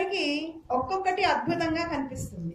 ఒక్కొక్కరికి ఒక్కొక్కటి అద్భుతంగా కనిపిస్తుంది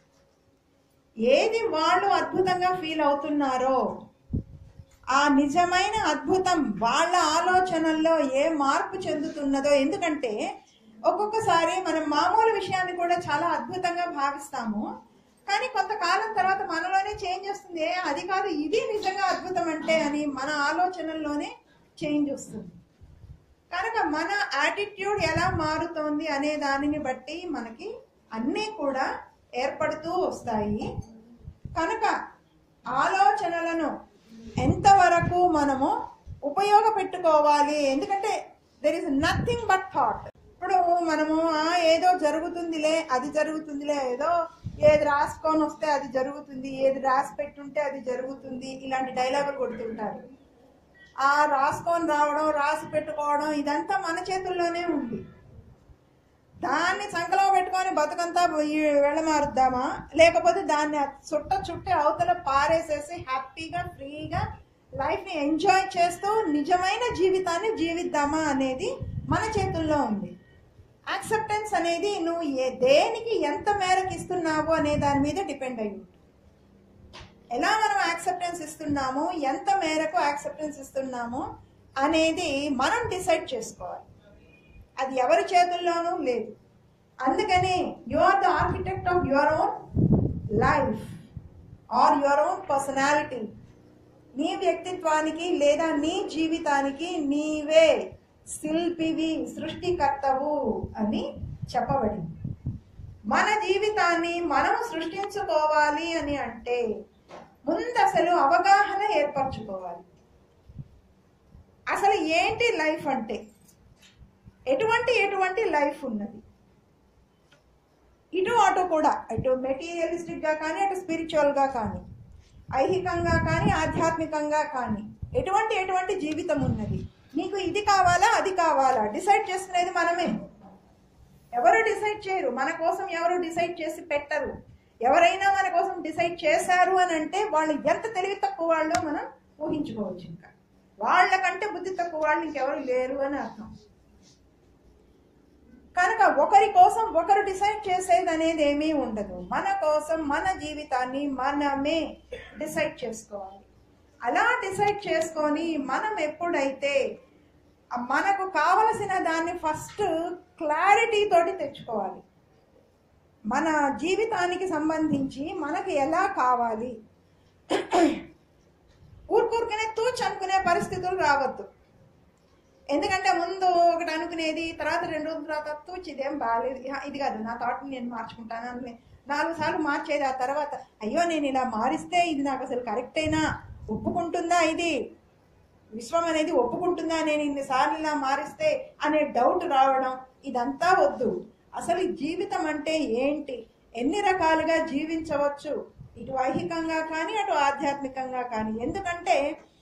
ఏది వాళ్ళు అద్భుతంగా ఫీల్ అవుతున్నారో ఆ నిజమైన అద్భుతం వాళ్ళ ఆలోచనల్లో ఏ మార్పు చెందుతున్నదో ఎందుకంటే ఒక్కొక్కసారి మనం మామూలు విషయాన్ని కూడా చాలా అద్భుతంగా భావిస్తాము కానీ కొంతకాలం తర్వాత మనలోనే చేంజ్ వస్తుంది "ఏ, అది కాదు ఇది నిజంగా అద్భుతం అంటే అని మన ఆలోచనల్లోనే చేంజ్ వస్తుంది కనుక మన యాటిట్యూడ్ ఎలా మారుతోంది అనే దానిని బట్టి మనకి అన్నీ కూడా ఏర్పడుతూ వస్తాయి కనుక ఆలోచనలను ఎంతవరకు మనము ఉపయోగపెట్టుకోవాలి ఎందుకంటే there is nothing but thought ఇప్పుడు మనము "ఆ, ఏదో జరుగుతుందిలే అది జరుగుతుందిలే ఏదో ఏది రాసుకొని వస్తే అది జరుగుతుంది ఏది రాసి పెట్టుంటే అది జరుగుతుంది ఇలాంటి డైలాగులు కొడుతుంటారు ఆ రాసుకొని రావడం రాసి పెట్టుకోవడం ఇదంతా మన చేతుల్లోనే ఉంది దాన్ని సంకలో పెట్టుకొని బతుకంతా ఈ- వెళ్ళమారుద్దామా లేకపోతే దాన్ని ఆ చుట్ట చుట్టి అవతల పారేసేసి హ్యాపీగా ఫ్రీగా లైఫ్ ని ఎంజాయ్ చేస్తూ నిజమైన జీవితాన్ని జీవిద్దామా అనేది మన చేతుల్లో ఉంది యాక్సెప్టెన్స్ అనేది నువ్వు ఏ దేనికి ఎంత మేరకు ఇస్తున్నావు అనే దాని మీద డిపెండ్ అయి ఉంటుంది ఎలా మనం యాక్సెప్టెన్స్ ఇస్తున్నాము ఎంత మేరకు యాక్సెప్టెన్స్ ఇస్తున్నాము అనేది మనం డిసైడ్ చేసుకోవాలి అది ఎవరి చేతుల్లోనూ లేదు అందుకని you are the architect of your own life are your own personality నీ వ్యక్తిత్వానికి లేదా నీ జీవితానికి నీవే శిల్పివి సృష్టికర్తవు అని చెప్పబడింది మన జీవితాన్ని మనం సృష్టించుకోవాలి అని అంటే ముందు అసలు అవగాహన ఏర్పరచుకోవాలి అసలు ఏంటి లైఫ్ అంటే ఎటువంటి ఎటువంటి లైఫ్ ఉన్నది ఇటు అటు కూడా ఇటు మెటీరియలిస్టిక్ గా కానీ అటు స్పిరిచువల్ గా కానీ ఐహికంగా కానీ ఆధ్యాత్మికంగా కానీ ఎటువంటి ఎటువంటి జీవితం ఉన్నది నీకు ఇది కావాలా అది కావాలా డిసైడ్ చేసుకునేది మనమే ఎవరు డిసైడ్ చేయరు మన కోసం ఎవరు డిసైడ్ చేసి పెట్టరు ఎవరైనా మన కోసం డిసైడ్ చేశారు అని అంటే వాళ్ళు ఎంత తెలివి తక్కువ వాళ్ళో మనం ఊహించుకోవచ్చు ఇంకా వాళ్ళకంటే బుద్ధి తక్కువ వాళ్ళు ఇంకెవరు లేరు అని అర్థం కనుక ఒకరి కోసం ఒకరు డిసైడ్ చేసేది అనేది ఏమీ ఉండదు మన కోసం మన జీవితాన్ని మనమే డిసైడ్ చేసుకోవాలి అలా డిసైడ్ చేసుకొని మనం ఎప్పుడైతే ఆ మనకు కావలసిన దాన్ని ఫస్ట్ క్లారిటీ తోటి తెచ్చుకోవాలి మన జీవితానికి సంబంధించి మనకి ఎలా కావాలి ఊరుకూరుకునే తూచి అనుకునే పరిస్థితులు రావద్దు ఎందుకంటే ముందు ఒకటి అనుకునేది తర్వాత రెండు రోజుల తర్వాత తూచి ఇదేం బాగాలేదు ఇహ, ఇది కాదు నా థాట్ని నేను మార్చుకుంటాను అనుకునే నాలుగు సార్లు మార్చేది ఆ తర్వాత అయ్యో నేను ఇలా మారిస్తే ఇది నాకు అసలు కరెక్టేనా ఒప్పుకుంటుందా ఇది విశ్వం అనేది ఒప్పుకుంటుందా నేను ఇన్నిసార్లు ఇలా మారిస్తే అనే డౌట్ రావడం ఇదంతా వద్దు అసలు జీవితం అంటే ఏంటి ఎన్ని రకాలుగా జీవించవచ్చు ఇటు ఐహికంగా కానీ అటు ఆధ్యాత్మికంగా కానీ ఎందుకంటే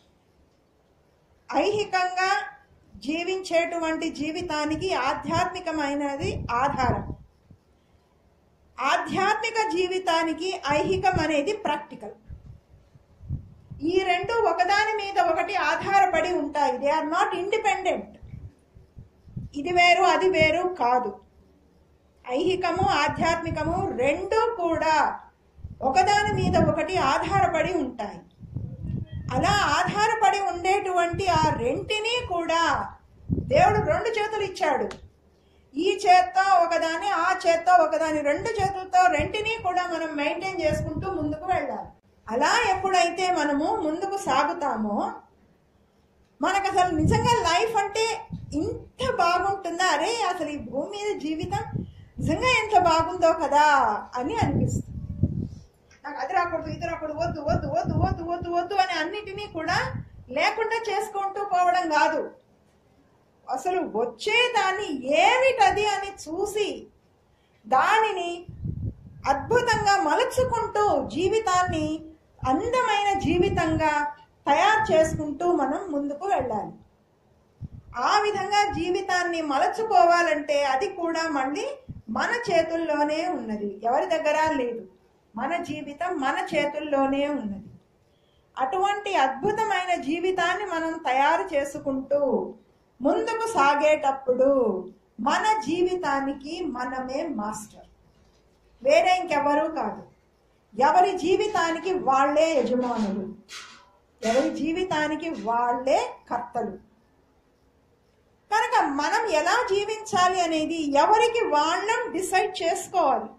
ఐహికంగా జీవించేటువంటి జీవితానికి ఆధ్యాత్మికమైనది ఆధారం ఆధ్యాత్మిక జీవితానికి ఐహికం అనేది ప్రాక్టికల్ ఈ రెండు ఒకదాని మీద ఒకటి ఆధారపడి ఉంటాయి దే ఆర్ నాట్ ఇండిపెండెంట్ ఇది వేరు అది వేరు కాదు ఐహికము ఆధ్యాత్మికము రెండు కూడా ఒకదాని మీద ఒకటి ఆధారపడి ఉంటాయి అలా ఆధారపడి ఉండేటువంటి ఆ రెంటిని కూడా దేవుడు రెండు చేతులు ఇచ్చాడు ఈ చేత్తో ఒకదాని ఆ చేత్తో ఒకదాని రెండు చేతులతో రెంటిని కూడా మనం మెయింటైన్ చేసుకుంటూ ముందుకు వెళ్ళాలి అలా ఎప్పుడైతే మనము ముందుకు సాగుతామో మనకు అసలు నిజంగా లైఫ్ అంటే ఇంత బాగుంటుందా అరే అసలు ఈ భూమి మీద జీవితం నిజంగా ఎంత బాగుందో కదా అని అనిపిస్తుంది నాకు అది రాకూడదు ఇది రాకూడదు వద్దు వద్దు వద్దు వద్దు వద్దు వద్దు అని అన్నిటినీ కూడా లేకుండా చేసుకుంటూ పోవడం కాదు అసలు వచ్చేదాన్ని ఏమిటది అని చూసి దానిని అద్భుతంగా మలుచుకుంటూ జీవితాన్ని అందమైన జీవితంగా తయారు చేసుకుంటూ మనం ముందుకు వెళ్ళాలి ఆ విధంగా జీవితాన్ని మలచుకోవాలంటే అది కూడా మళ్ళీ మన చేతుల్లోనే ఉన్నది ఎవరి దగ్గర లేదు మన జీవితం మన చేతుల్లోనే ఉన్నది అటువంటి అద్భుతమైన జీవితాన్ని మనం తయారు చేసుకుంటూ ముందుకు సాగేటప్పుడు మన జీవితానికి మనమే మాస్టర్ వేరే ఇంకెవరూ కాదు ఎవరి జీవితానికి వాళ్ళే యజమానులు ఎవరి జీవితానికి వాళ్ళే కర్తలు కనుక మనం ఎలా జీవించాలి అనేది ఎవరికి వాళ్ళం డిసైడ్ చేసుకోవాలి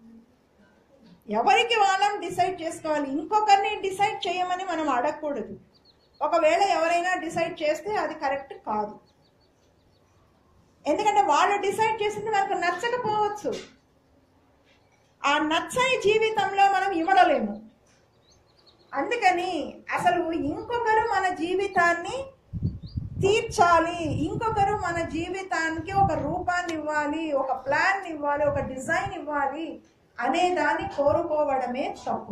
ఎవరికి వాళ్ళం డిసైడ్ చేసుకోవాలి ఇంకొకరిని డిసైడ్ చేయమని మనం అడగకూడదు ఒకవేళ ఎవరైనా డిసైడ్ చేస్తే అది కరెక్ట్ కాదు ఎందుకంటే వాళ్ళు డిసైడ్ చేసింది మనకు నచ్చకపోవచ్చు ఆ నచ్చని జీవితంలో మనం ఇవ్వడలేము అందుకని అసలు ఇంకొకరు మన జీవితాన్ని తీర్చాలి ఇంకొకరు మన జీవితానికి ఒక రూపాన్ని ఇవ్వాలి ఒక ప్లాన్ ఇవ్వాలి ఒక డిజైన్ ఇవ్వాలి అనే దాన్ని కోరుకోవడమే తప్పు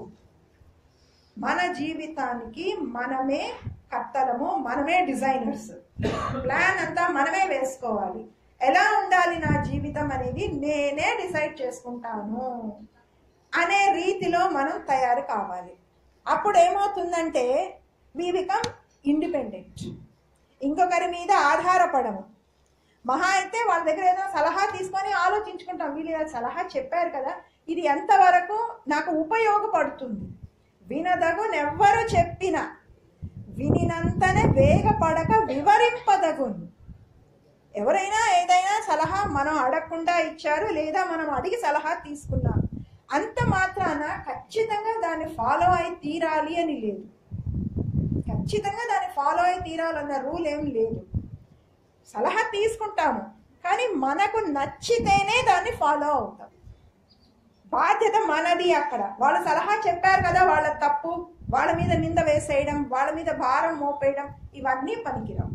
మన జీవితానికి మనమే కర్తలము మనమే డిజైనర్స్ ప్లాన్ అంతా మనమే వేసుకోవాలి ఎలా ఉండాలి నా జీవితం అనేది నేనే డిసైడ్ చేసుకుంటాను అనే రీతిలో మనం తయారు కావాలి అప్పుడు ఏమవుతుందంటే వి బికమ్ ఇండిపెండెంట్ ఇంకొకరి మీద ఆధారపడము మహా అయితే వాళ్ళ దగ్గర ఏదైనా సలహా తీసుకొని ఆలోచించుకుంటాం వీళ్ళు ఇలా సలహా చెప్పారు కదా ఇది ఎంతవరకు నాకు ఉపయోగపడుతుంది వినదగునెవ్వరు చెప్పిన వినినంతనే వేగపడక వివరింపదగును ఎవరైనా ఏదైనా సలహా మనం అడగకుండా ఇచ్చారు లేదా మనం అడిగి సలహా తీసుకున్నాం అంత మాత్రాన ఖచ్చితంగా దాన్ని ఫాలో అయి తీరాలి అని లేదు ఖచ్చితంగా దాన్ని ఫాలో అయి తీరాలన్న రూల్ ఏం లేదు సలహా తీసుకుంటాము కానీ మనకు నచ్చితేనే దాన్ని ఫాలో అవుతాం బాధ్యత మనది అక్కడ వాళ్ళు సలహా చెప్పారు కదా వాళ్ళ తప్పు వాళ్ళ మీద నింద వేసేయడం వాళ్ళ మీద భారం మోపేయడం ఇవన్నీ పనికిరావు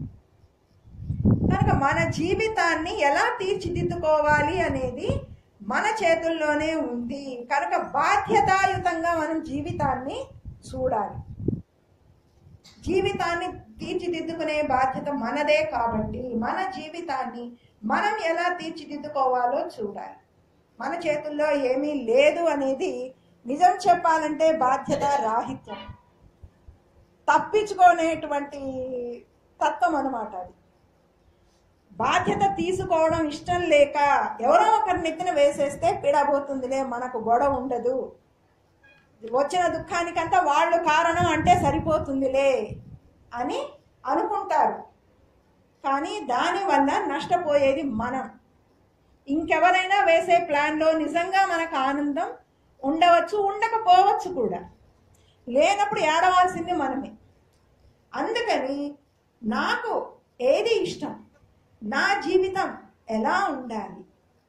కనుక మన జీవితాన్ని ఎలా తీర్చిదిద్దుకోవాలి అనేది మన చేతుల్లోనే ఉంది కనుక బాధ్యతాయుతంగా మనం జీవితాన్ని చూడాలి జీవితాన్ని తీర్చిదిద్దుకునే బాధ్యత మనదే కాబట్టి మన జీవితాన్ని మనం ఎలా తీర్చిదిద్దుకోవాలో చూడాలి మన చేతుల్లో ఏమీ లేదు అనేది నిజం చెప్పాలంటే బాధ్యత రాహిత్యం తప్పించుకునేటువంటి తత్వం అనమాట అది బాధ్యత తీసుకోవడం ఇష్టం లేక ఎవరో ఒకరి నెత్తిన వేసేస్తే పీడబోతుందిలే మనకు గొడవ ఉండదు వచ్చిన దుఃఖానికంతా వాళ్ళు కారణం అంటే సరిపోతుందిలే అని అనుకుంటారు కానీ దానివల్ల నష్టపోయేది మనం ఇంకెవరైనా వేసే ప్లాన్లో నిజంగా మనకు ఆనందం ఉండవచ్చు ఉండకపోవచ్చు కూడా లేనప్పుడు ఏడవాల్సింది మనమే అందుకని నాకు ఏది ఇష్టం నా జీవితం ఎలా ఉండాలి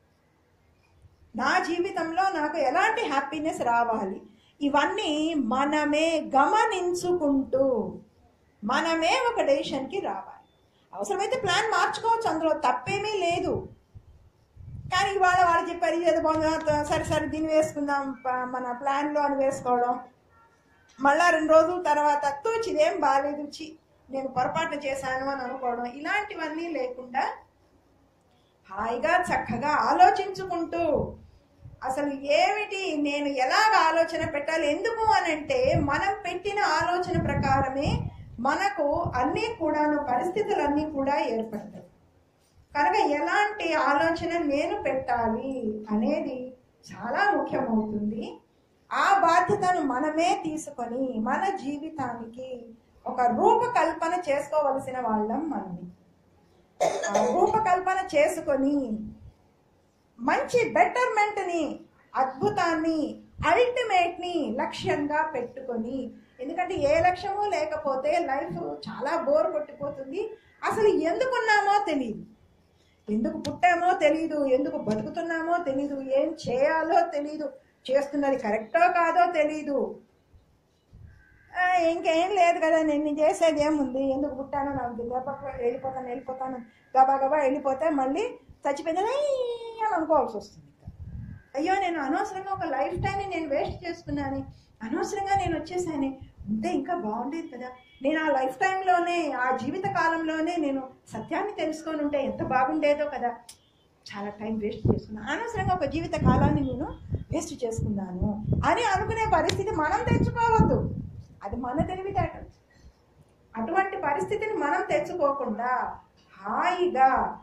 నా జీవితంలో నాకు ఎలాంటి హ్యాపీనెస్ రావాలి ఇవన్నీ మనమే గమనించుకుంటూ మనమే ఒక డెసిషన్కి రావాలి అవసరమైతే ప్లాన్ మార్చుకోవచ్చు అందులో తప్పేమీ లేదు కానీ ఇవాళ వాళ్ళు చెప్పారు ఇది ఏదో బాగుంది సరే సరే దీన్ని వేసుకుందాం ప- మన ప్లాన్లో అని వేసుకోవడం మళ్ళా రెండు రోజుల తర్వాత తూచి ఇదేం బాగాలేదు చి నేను పొరపాటు చేశాను అని అనుకోవడం ఇలాంటివన్నీ లేకుండా హాయిగా చక్కగా ఆలోచించుకుంటూ అసలు ఏమిటి నేను ఎలాగ ఆలోచన పెట్టాలి ఎందుకు అనంటే మనం పెట్టిన ఆలోచన ప్రకారమే మనకు అన్నీ కూడాను పరిస్థితులన్నీ కూడా ఏర్పడతాయి కనుక ఎలాంటి ఆలోచన నేను పెట్టాలి అనేది చాలా ముఖ్యమవుతుంది ఆ బాధ్యతను మనమే తీసుకొని మన జీవితానికి ఒక రూపకల్పన చేసుకోవలసిన వాళ్ళం మనమే ఆ రూపకల్పన చేసుకొని మంచి బెటర్మెంట్ని అద్భుతాన్ని అల్టిమేట్ని లక్ష్యంగా పెట్టుకొని ఎందుకంటే ఏ లక్ష్యము లేకపోతే లైఫ్ చాలా బోర్ కొట్టిపోతుంది అసలు ఎందుకున్నామో తెలియదు ఎందుకు పుట్టామో తెలియదు ఎందుకు బతుకుతున్నామో తెలీదు ఏం చేయాలో తెలీదు చేస్తున్నది కరెక్టో కాదో తెలీదు ఆ, ఇంకేం లేదు కదా నేను చేసేది ఏముంది ఎందుకు పుట్టానో నాకు తెలియదు. గబా వెళ్ళిపోతాను వెళ్ళిపోతాను గబా గబా వెళ్ళిపోతే మళ్ళీ చచ్చిపోయింది అని అనుకోవాల్సి వస్తుంది అయ్యో నేను అనవసరంగా ఒక లైఫ్ టైంని నేను వేస్ట్ చేసుకున్నాను అనవసరంగా నేను వచ్చేసాను ఉంటే ఇంకా బాగుండేది కదా నేను ఆ లైఫ్ టైంలోనే ఆ జీవిత కాలంలోనే నేను సత్యాన్ని తెలుసుకొని ఉంటే ఎంత బాగుండేదో కదా చాలా టైం వేస్ట్ చేసుకున్నాను అనవసరంగా ఒక జీవిత కాలాన్ని నేను వేస్ట్ చేసుకున్నాను అని అనుకునే పరిస్థితి మనం తెచ్చుకోవద్దు అది మన తెలివితేటలు అటువంటి పరిస్థితిని మనం తెచ్చుకోకుండా హాయిగా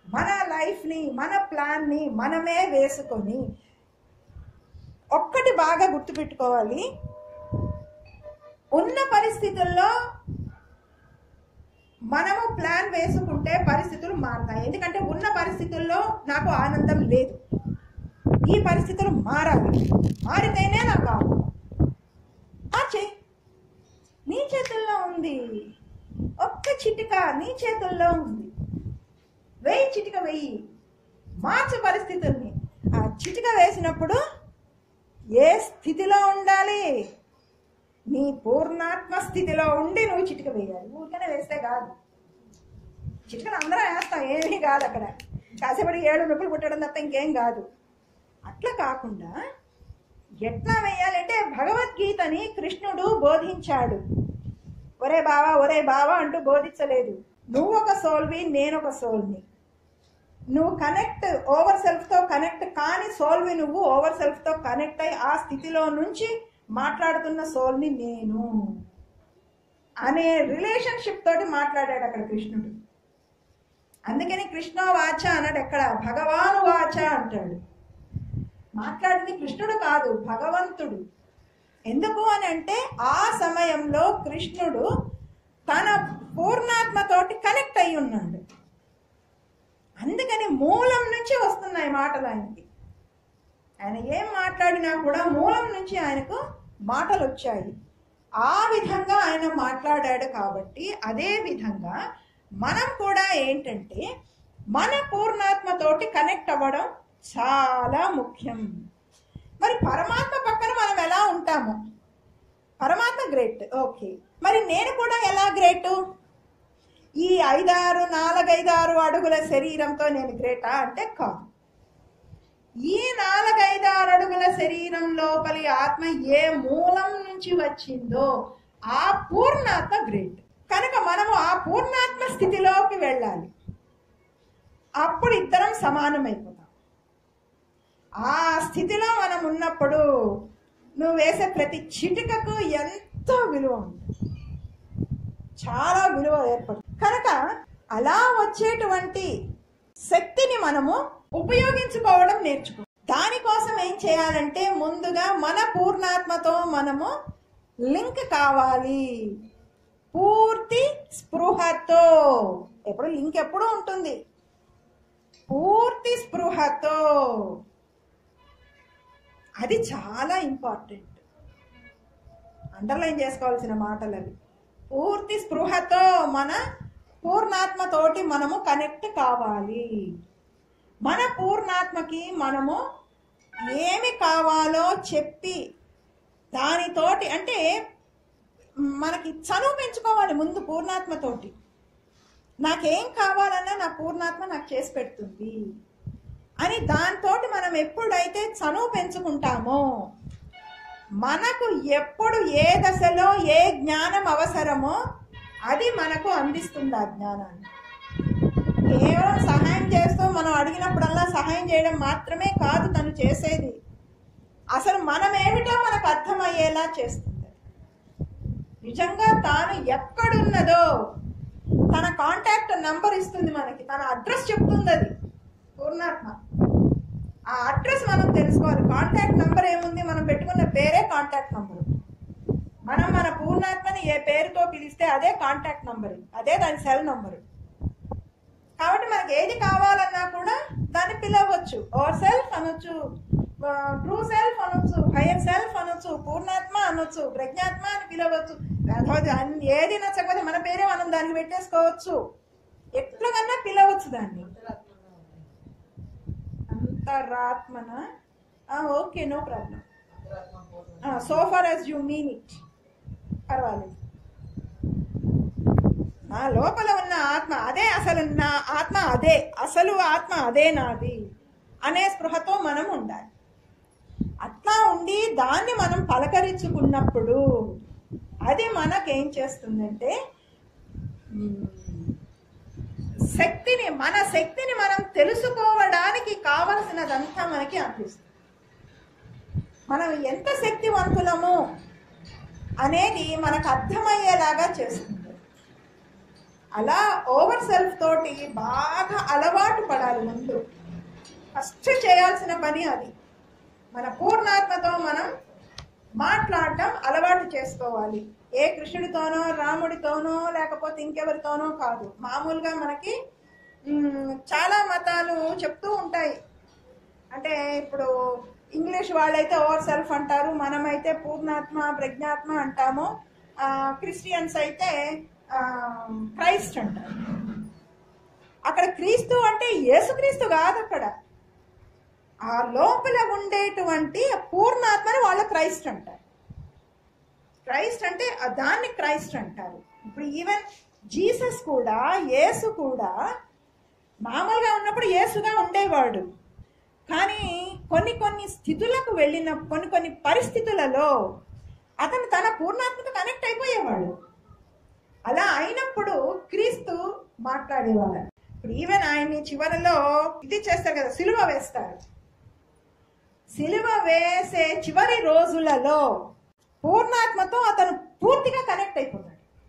మన లైఫ్ని మన ప్లాన్ని మనమే వేసుకొని ఒక్కటి బాగా గుర్తుపెట్టుకోవాలి ఉన్న పరిస్థితుల్లో మనము ప్లాన్ వేసుకుంటే పరిస్థితులు మారుతాయి ఎందుకంటే ఉన్న పరిస్థితుల్లో నాకు ఆనందం లేదు ఈ పరిస్థితులు మారాలి మారితేనే నాకు ఆనందం మార్చే నీ చేతుల్లో ఉంది ఒక్క చిటిక నీ చేతుల్లో ఉంది వెయ్యి చిటిక వెయ్యి మార్చు పరిస్థితుల్ని ఆ చిటిక వేసినప్పుడు ఏ స్థితిలో ఉండాలి నీ పూర్ణాత్మ స్థితిలో ఉండి నువ్వు చిటిక వేయాలి ఊరికనే వేస్తే కాదు చిటికలు అందరం వేస్తాం ఏమీ కాదు అక్కడ కాసేపటి ఏడు నొప్పులు పుట్టడం తప్ప ఇంకేం కాదు అట్లా కాకుండా ఎట్లా వేయాలంటే భగవద్గీతని కృష్ణుడు బోధించాడు ఒరే బావా ఒరే బావా అంటూ బోధించలేదు నువ్వు ఒక సోల్వి నేను ఒక సోల్ని నువ్వు కనెక్ట్ ఓవర్ సెల్ఫ్ తో కనెక్ట్ కాని సోల్వి నువ్వు ఓవర్ సెల్ఫ్ తో కనెక్ట్ అయి ఆ స్థితిలో నుంచి మాట్లాడుతున్న సోల్ని నేను అనే రిలేషన్షిప్ తోటి మాట్లాడాడు అక్కడ కృష్ణుడు అందుకని కృష్ణ వాచ అన్నాడు ఎక్కడ భగవాను వాచ అంటాడు మాట్లాడింది కృష్ణుడు కాదు భగవంతుడు ఎందుకు అని అంటే ఆ సమయంలో కృష్ణుడు తన పూర్ణాత్మతోటి కనెక్ట్ అయి ఉన్నాడు అందుకని మూలం నుంచి వస్తున్నాయి మాటలు ఆయనకి ఆయన ఏం మాట్లాడినా కూడా మూలం నుంచి ఆయనకు మాటలు వచ్చాయి ఆ విధంగా ఆయన మాట్లాడాడు కాబట్టి అదే విధంగా మనం కూడా ఏంటంటే మన పూర్ణాత్మతోటి కనెక్ట్ అవ్వడం చాలా ముఖ్యం మరి పరమాత్మ పక్కన మనం ఎలా ఉంటాము పరమాత్మ గ్రేట్ ఓకే మరి నేను కూడా ఎలా గ్రేటు ఈ ఐదారు నాలుగైదారు అడుగుల శరీరంతో నేను గ్రేటా అంటే కాదు ఈ నాలుగైదారు అడుగుల శరీరం లోపలి ఆత్మ ఏ మూలం నుంచి వచ్చిందో ఆ పూర్ణాత్మ గ్రేట్ కనుక మనము ఆ పూర్ణాత్మ స్థితిలోకి వెళ్ళాలి అప్పుడు ఇద్దరం సమానమైపోతాం ఆ స్థితిలో మనం ఉన్నప్పుడు నువ్వు వేసే ప్రతి చిటికకు ఎంతో విలువ ఉంటుంది చాలా విలువ ఏర్పడుతుంది కనుక అలా వచ్చేటువంటి శక్తిని మనము ఉపయోగించుకోవడం నేర్చుకో దానికోసం ఏం చేయాలంటే ముందుగా మన పూర్ణాత్మతో మనము లింక్ కావాలి పూర్తి స్పృహతో ఎప్పుడు లింక్ ఎప్పుడు ఉంటుంది పూర్తి స్పృహతో అది చాలా ఇంపార్టెంట్ అండర్లైన్ చేసుకోవాల్సిన మాటలు అవి పూర్తి స్పృహతో మన పూర్ణాత్మతోటి మనము కనెక్ట్ కావాలి మన పూర్ణాత్మకి మనము ఏమి కావాలో చెప్పి దానితోటి అంటే మనకి చనువు పెంచుకోవాలి ముందు పూర్ణాత్మతోటి నాకేం కావాలన్నా నా పూర్ణాత్మ నాకు చేసి పెడుతుంది అని దాంతోటి మనం ఎప్పుడైతే చనువు పెంచుకుంటామో మనకు ఎప్పుడు ఏ దశలో ఏ జ్ఞానం అవసరమో అది మనకు అందిస్తుంది ఆ జ్ఞానాన్ని కేవలం సహాయం చేస్తూ మనం అడిగినప్పుడల్లా సహాయం చేయడం మాత్రమే కాదు తను చేసేది అసలు మనం ఏమిటో మనకు అర్థమయ్యేలా చేస్తుంది నిజంగా తాను ఎక్కడున్నదో తన కాంటాక్ట్ నంబర్ ఇస్తుంది మనకి తన అడ్రస్ చెప్తుంది అది పూర్ణాత్మ ఆ అడ్రస్ మనం తెలుసుకోవాలి కాంటాక్ట్ నంబర్ ఏముంది మనం పెట్టుకున్న పేరే కాంటాక్ట్ నంబర్ మనం మన పూర్ణాత్మని ఏ పేరుతో పిలిస్తే అదే కాంటాక్ట్ నంబర్ అదే దాని సెల్ నంబరు కాబట్టి మనకి ఏది కావాలన్నా కూడా దాన్ని పిలవచ్చు ఓవర్ సెల్ఫ్ అనొచ్చు ట్రూ సెల్ఫ్ అనొచ్చు హైయర్ సెల్ఫ్ అనొచ్చు పూర్ణాత్మ అనొచ్చు ప్రజ్ఞాత్మ అని పిలవచ్చు అథవా అన్ని- ఏది నచ్చకపోతే మన పేరే మనం దానికి పెట్టేసుకోవచ్చు ఎట్లకన్నా పిలవచ్చు దాన్ని అంతరాత్మన okay no problem so far as you mean it పర్వాలేదు నా లోపల ఉన్న ఆత్మ అదే అసలు నా ఆత్మ అదే అసలు ఆత్మ అదే నాది అనే స్పృహతో మనం ఉండాలి అట్లా ఉండి దాన్ని మనం పలకరించుకున్నప్పుడు అది మనకేం చేస్తుందంటే మ్, శక్తిని మన శక్తిని మనం తెలుసుకోవడానికి కావలసినదంతా మనకి అందిస్తుంది మనం ఎంత శక్తివంతులము అనేది మనకు అర్థమయ్యేలాగా చేస్తుంది అలా ఓవర్ సెల్ఫ్ తోటి బాగా అలవాటు పడాలి ముందు ఫస్ట్ చేయాల్సిన పని అది మన పూర్ణాత్మతో మనం మాట్లాడటం అలవాటు చేసుకోవాలి ఏ కృష్ణుడితోనో రాముడితోనో లేకపోతే ఇంకెవరితోనో కాదు మామూలుగా మనకి మ్, చాలా మతాలు చెప్తూ ఉంటాయి అంటే ఇప్పుడు ఇంగ్లీష్ వాళ్ళైతే ఓవర్ సెల్ఫ్ అంటారు మనమైతే పూర్ణాత్మ ప్రజ్ఞాత్మ అంటాము ఆ, క్రిస్టియన్స్ అయితే ఆ, క్రైస్ట్ అంటారు అక్కడ క్రీస్తు అంటే యేసుక్రీస్తు కాదు అక్కడ ఆ లోపల ఉండేటువంటి పూర్ణాత్మని వాళ్ళ క్రైస్ట్ అంటారు క్రైస్ట్ అంటే ఆ దాన్ని క్రైస్ట్ అంటారు ఇప్పుడు ఈవెన్ జీసస్ కూడా యేసు కూడా మామూలుగా ఉన్నప్పుడు యేసుగా ఉండేవాడు కానీ కొన్ని కొన్ని స్థితులకు వెళ్ళిన కొన్ని కొన్ని పరిస్థితులలో అతను తన పూర్ణాత్మతో కనెక్ట్ అయిపోయేవాడు అలా అయినప్పుడు క్రీస్తు మాట్లాడేవాడు ఇప్పుడు ఈవెన్ ఆయన్ని చివరిలో ఇది చేస్తారు కదా సిలువ వేస్తారు సిలువ వేసే చివరి రోజులలో పూర్ణాత్మతో అతను పూర్తిగా కనెక్ట్ అయిపోతాడు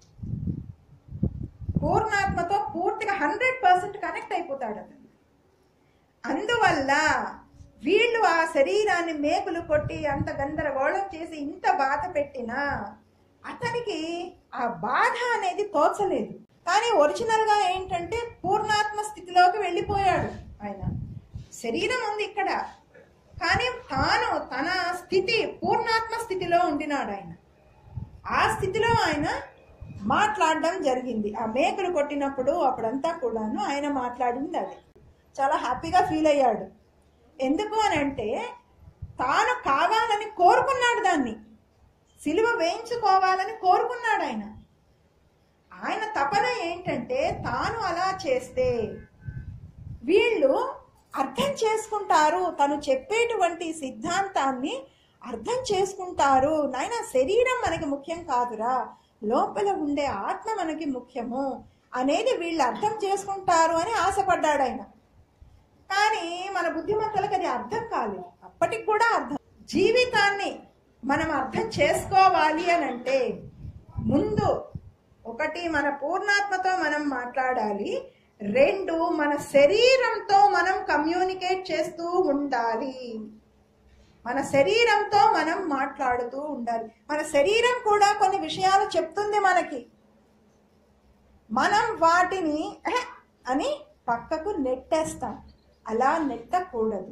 పూర్ణాత్మతో పూర్తిగా హండ్రెడ్ పర్సెంట్ కనెక్ట్ అయిపోతాడు అతను అందువల్ల వీళ్ళు ఆ శరీరాన్ని మేకులు కొట్టి అంత గందరగోళం చేసి ఇంత బాధ పెట్టినా అతనికి ఆ బాధ అనేది తోచలేదు కానీ ఒరిజినల్ గా ఏంటంటే పూర్ణాత్మ స్థితిలోకి వెళ్ళిపోయాడు ఆయన శరీరం ఉంది ఇక్కడ కానీ తాను తన స్థితి పూర్ణాత్మ స్థితిలో ఉండినాడు ఆయన ఆ స్థితిలో ఆయన మాట్లాడడం జరిగింది ఆ మేకలు కొట్టినప్పుడు అప్పుడంతా కూడాను ఆయన మాట్లాడింది అది చాలా హ్యాపీగా ఫీల్ అయ్యాడు ఎందుకు అని అంటే తాను కావాలని కోరుకున్నాడు దాన్ని సిలువ వేయించుకోవాలని కోరుకున్నాడు ఆయన ఆయన తపన ఏంటంటే తాను అలా చేస్తే వీళ్ళు అర్థం చేసుకుంటారు తను చెప్పేటువంటి సిద్ధాంతాన్ని అర్థం చేసుకుంటారు నాయన శరీరం మనకి ముఖ్యం కాదురా లోపల ఉండే ఆత్మ మనకి ముఖ్యము అనేది వీళ్ళు అర్థం చేసుకుంటారు అని ఆశపడ్డాడు ఆయన కానీ మన బుద్ధిమంతులకు అది అర్థం కాలేదు అప్పటికి కూడా అర్థం జీవితాన్ని మనం అర్థం చేసుకోవాలి అని అంటే ముందు ఒకటి మన పూర్ణాత్మతో మనం మాట్లాడాలి రెండు మన శరీరంతో మనం కమ్యూనికేట్ చేస్తూ ఉండాలి మన శరీరంతో మనం మాట్లాడుతూ ఉండాలి మన శరీరం కూడా కొన్ని విషయాలు చెప్తుంది మనకి మనం వాటిని "ఎహె" అని పక్కకు నెట్టేస్తాం అలా నెట్టకూడదు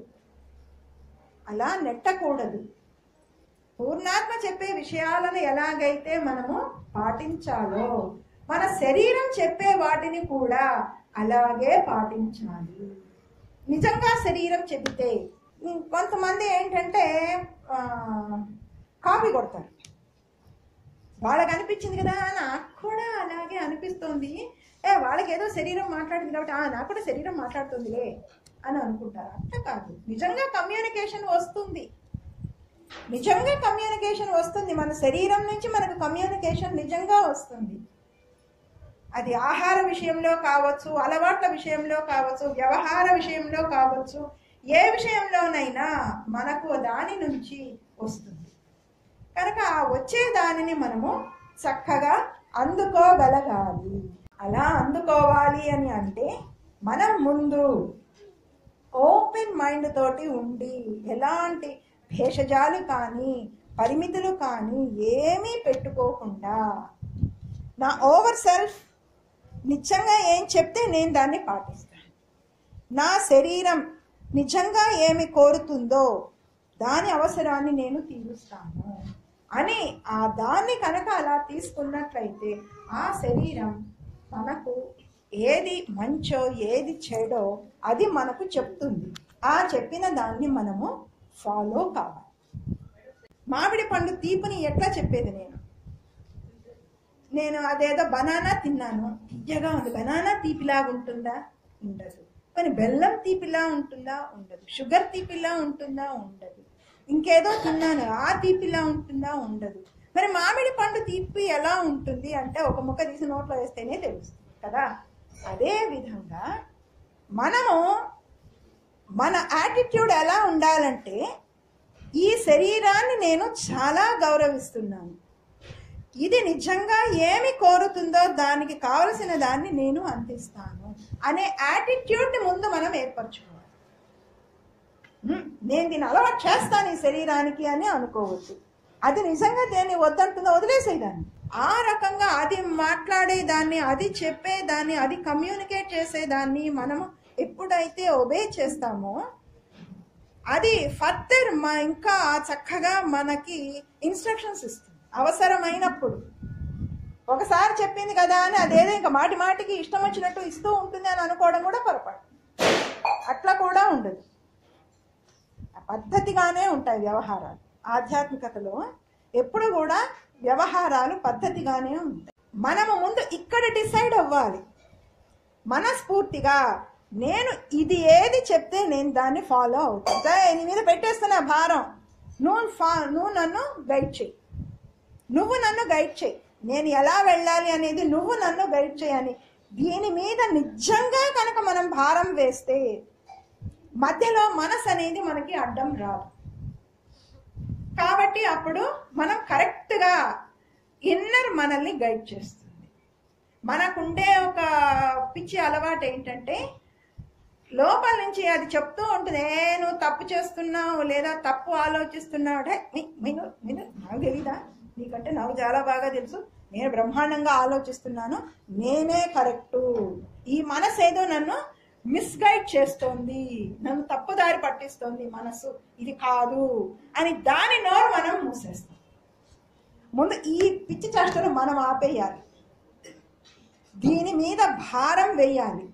అలా నెట్టకూడదు పూర్ణాత్మ చెప్పే విషయాలను ఎలాగైతే మనము పాటించాలో మన శరీరం చెప్పే వాటిని కూడా అలాగే పాటించాలి నిజంగా శరీరం చెబితే ఉమ్, కొంతమంది ఏంటంటే ఆ, కాపీ కొడతారు వాళ్ళకి అనిపించింది కదా నాకు కూడా అలాగే అనిపిస్తోంది ఏ వాళ్ళకి ఏదో శరీరం మాట్లాడింది కాబట్టి "ఆ, నాకు కూడా శరీరం మాట్లాడుతుందిలే అని అనుకుంటారు అట్లా కాదు నిజంగా కమ్యూనికేషన్ వస్తుంది నిజంగా కమ్యూనికేషన్ వస్తుంది మన శరీరం నుంచి మనకు కమ్యూనికేషన్ నిజంగా వస్తుంది అది ఆహార విషయంలో కావచ్చు అలవాట్ల విషయంలో కావచ్చు వ్యవహార విషయంలో కావచ్చు ఏ విషయంలోనైనా మనకు దాని నుంచి వస్తుంది కనుక ఆ వచ్చే దానిని మనము చక్కగా అందుకోగలగాలి అలా అందుకోవాలి అని అంటే మనం ముందు ఓపెన్ మైండ్ తోటి ఉండి ఎలాంటి భేషజాలు కానీ పరిమితులు కానీ ఏమీ పెట్టుకోకుండా నా ఓవర్ సెల్ఫ్ నిజంగా ఏం చెప్తే నేను దాన్ని పాటిస్తాను నా శరీరం నిజంగా ఏమి కోరుతుందో దాని అవసరాన్ని నేను తీరుస్తాను అని ఆ దాన్ని కనుక అలా తీసుకున్నట్లయితే ఆ శరీరం మనకు ఏది మంచో ఏది చెడో అది మనకు చెప్తుంది ఆ చెప్పిన దాన్ని మనము ఫాలో కావాలి మామిడి పండు తీపిని ఎట్లా చెప్పేది నేను నేను అదేదో బనానా తిన్నాను తీయగా ఉంది బనానా తీపిలాగా ఉంటుందా ఉండదు కానీ బెల్లం తీపిలా ఉంటుందా ఉండదు షుగర్ తీపిలా ఉంటుందా ఉండదు ఇంకేదో తిన్నాను ఆ తీపిలా ఉంటుందా ఉండదు మరి మామిడి పండు తీపి ఎలా ఉంటుంది అంటే ఒక ముక్క తీసి నోట్లో వేస్తేనే తెలుస్తుంది కదా అదే విధంగా మనము మన యాటిట్యూడ్ ఎలా ఉండాలంటే ఈ శరీరాన్ని నేను చాలా గౌరవిస్తున్నాను ఇది నిజంగా ఏమి కోరుతుందో దానికి కావలసిన దాన్ని నేను అందిస్తాను అనే యాటిట్యూడ్ని ముందు మనం ఏర్పరచుకోవాలి "ఉమ్, నేను దీన్ని అలవాటు చేస్తాను ఈ శరీరానికి అని అనుకోవద్దు అది నిజంగా దేన్ని వద్దంటుందో వదిలేసేదాన్ని ఆ రకంగా అది మాట్లాడేదాన్ని అది చెప్పేదాన్ని అది కమ్యూనికేట్ చేసేదాన్ని మనము ఎప్పుడైతే ఒబే చేస్తామో అది ఫర్దర్ మా ఇంకా చక్కగా మనకి ఇన్స్ట్రక్షన్స్ ఇస్తుంది అవసరమైనప్పుడు ఒకసారి చెప్పింది కదా అని అదేదో ఇంకా మాటి మాటికి ఇష్టం వచ్చినట్టు ఇస్తూ ఉంటుంది అని అనుకోవడం కూడా పొరపాటు అట్లా కూడా ఉండదు పద్ధతిగానే ఉంటాయి వ్యవహారాలు ఆధ్యాత్మికతలో ఎప్పుడు కూడా వ్యవహారాలు పద్ధతిగానే ఉంటాయి మనము ముందు ఇక్కడ డిసైడ్ అవ్వాలి మనస్ఫూర్తిగా నేను ఇది ఏది చెప్తే నేను దాన్ని ఫాలో అవుతాను సరే, నీ మీద పెట్టేస్తున్నా భారం నువ్వు ఫా నువ్వు నన్ను గైడ్ చేయి నువ్వు నన్ను గైడ్ చేయి నేను ఎలా వెళ్ళాలి అనేది నువ్వు నన్ను గైడ్ చేయని దీని మీద నిజంగా కనుక మనం భారం వేస్తే మధ్యలో మనసు అనేది మనకి అడ్డం రాదు కాబట్టి అప్పుడు మనం కరెక్ట్గా ఇన్నర్ మనల్ని గైడ్ చేస్తుంది మనకుండే ఒక పిచ్చి అలవాటు ఏంటంటే లోపల నుంచి అది చెప్తూ ఉంటుంది ఏ నువ్వు తప్పు చేస్తున్నావు లేదా తప్పు ఆలోచిస్తున్నావు అంటే "మీ- మీరు మీరు నాకు తెలీదా నీకంటే నాకు చాలా బాగా తెలుసు నేను బ్రహ్మాండంగా ఆలోచిస్తున్నాను నేనే కరెక్టు ఈ మనసు ఏదో నన్ను మిస్గైడ్ చేస్తోంది నన్ను తప్పుదారి పట్టిస్తోంది మనసు ఇది కాదు అని దాని నోరు మనం మూసేస్తాం ముందు ఈ పిచ్చి చేష్టలు మనం ఆపేయాలి దీని మీద భారం వేయాలి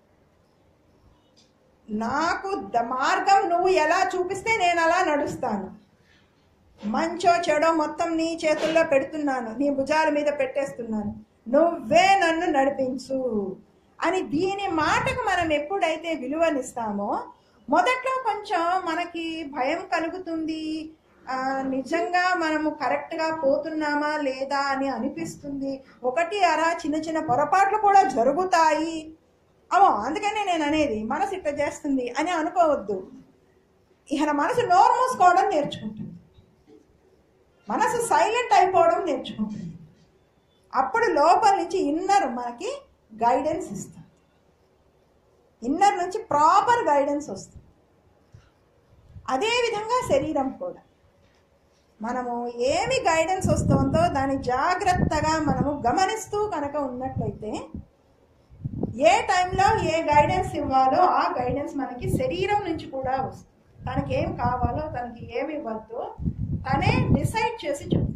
నాకు ద మార్గం నువ్వు ఎలా చూపిస్తే నేను అలా నడుస్తాను మంచో చెడో మొత్తం నీ చేతుల్లో పెడుతున్నాను నీ భుజాల మీద పెట్టేస్తున్నాను నువ్వే నన్ను నడిపించు అని దీని మాటకు మనం ఎప్పుడైతే విలువనిస్తామో మొదట్లో కొంచెం మనకి భయం కలుగుతుంది ఆ, నిజంగా మనము కరెక్ట్గా పోతున్నామా లేదా అని అనిపిస్తుంది ఒకటి అరా చిన్న చిన్న పొరపాట్లు కూడా జరుగుతాయి అవో అందుకనే నేను అనేది మనసు ఇట్లా చేస్తుంది అని అనుకోవద్దు ఇక మనసు నోరు మూసుకోవడం నేర్చుకుంటుంది మనసు సైలెంట్ అయిపోవడం నేర్చుకుంటుంది అప్పుడు లోపల నుంచి ఇన్నర్ మనకి గైడెన్స్ ఇస్తుంది ఇన్నర్ నుంచి ప్రాపర్ గైడెన్స్ వస్తుంది అదేవిధంగా శరీరం కూడా మనము ఏమి గైడెన్స్ వస్తుందో దాన్ని జాగ్రత్తగా మనము గమనిస్తూ కనుక ఉన్నట్లయితే ఏ టైంలో ఏ గైడెన్స్ ఇవ్వాలో ఆ గైడెన్స్ మనకి శరీరం నుంచి కూడా వస్తుంది తనకి ఏం కావాలో తనకి ఏమి ఇవ్వద్దో తనే డిసైడ్ చేసి చెప్తుంది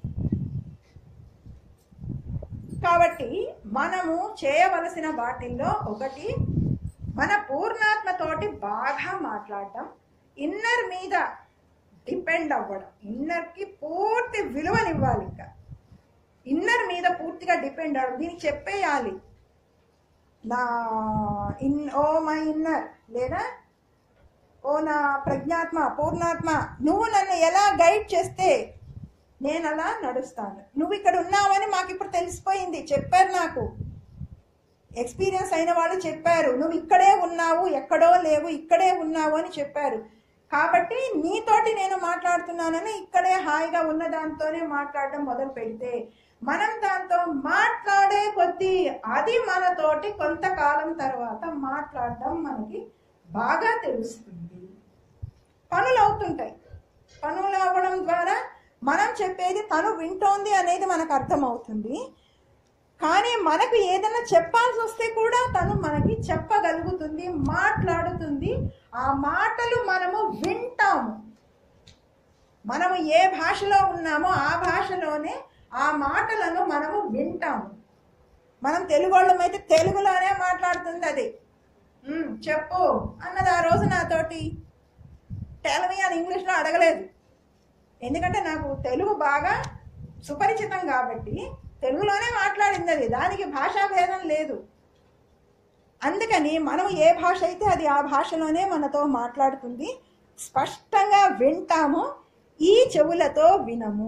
కాబట్టి మనము చేయవలసిన వాటిల్లో ఒకటి మన పూర్ణాత్మతోటి బాగా మాట్లాడడం ఇన్నర్ మీద డిపెండ్ అవ్వడం ఇన్నర్కి పూర్తి విలువనివ్వాలి ఇంకా ఇన్నర్ మీద పూర్తిగా డిపెండ్ అవ్వడం దీనికి చెప్పేయాలి నా ఇన్ ఓ మై ఇన్నర్ లేదా ఓ నా ప్రజ్ఞాత్మ పూర్ణాత్మ నువ్వు నన్ను ఎలా గైడ్ చేస్తే నేను అలా నడుస్తాను నువ్వు ఇక్కడ ఉన్నావని మాకు ఇప్పుడు తెలిసిపోయింది చెప్పారు నాకు ఎక్స్పీరియన్స్ అయిన వాళ్ళు చెప్పారు నువ్వు ఇక్కడే ఉన్నావు ఎక్కడో లేవు ఇక్కడే ఉన్నావు అని చెప్పారు కాబట్టి నీతోటి నేను మాట్లాడుతున్నానని ఇక్కడే హాయిగా ఉన్న దాంతోనే మాట్లాడడం మొదలు పెడితే మనం దాంతో మాట్లాడే కొద్దీ అది మనతోటి కొంతకాలం తర్వాత మాట్లాడడం మనకి బాగా తెలుస్తుంది పనులు అవుతుంటాయి పనులు అవ్వడం ద్వారా మనం చెప్పేది తను వింటోంది అనేది మనకు అర్థమవుతుంది కానీ మనకు ఏదైనా చెప్పాల్సి వస్తే కూడా తను మనకి చెప్పగలుగుతుంది మాట్లాడుతుంది ఆ మాటలు మనము వింటాము మనము ఏ భాషలో ఉన్నామో ఆ భాషలోనే ఆ మాటలను మనము వింటాము మనం తెలుగు వాళ్ళమైతే తెలుగులోనే మాట్లాడుతుంది అది "ఉమ్, చెప్పు అన్నది ఆ రోజు నాతోటి టెలమి అని ఇంగ్లీష్లో అడగలేదు ఎందుకంటే నాకు తెలుగు బాగా సుపరిచితం కాబట్టి తెలుగులోనే మాట్లాడింది అది దానికి భాషా భేదం లేదు అందుకని మనం ఏ భాష అయితే అది ఆ భాషలోనే మనతో మాట్లాడుతుంది స్పష్టంగా వింటాము ఈ చెవులతో వినము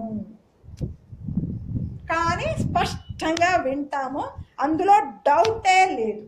కానీ స్పష్టంగా వింటాము అందులో డౌటే లేదు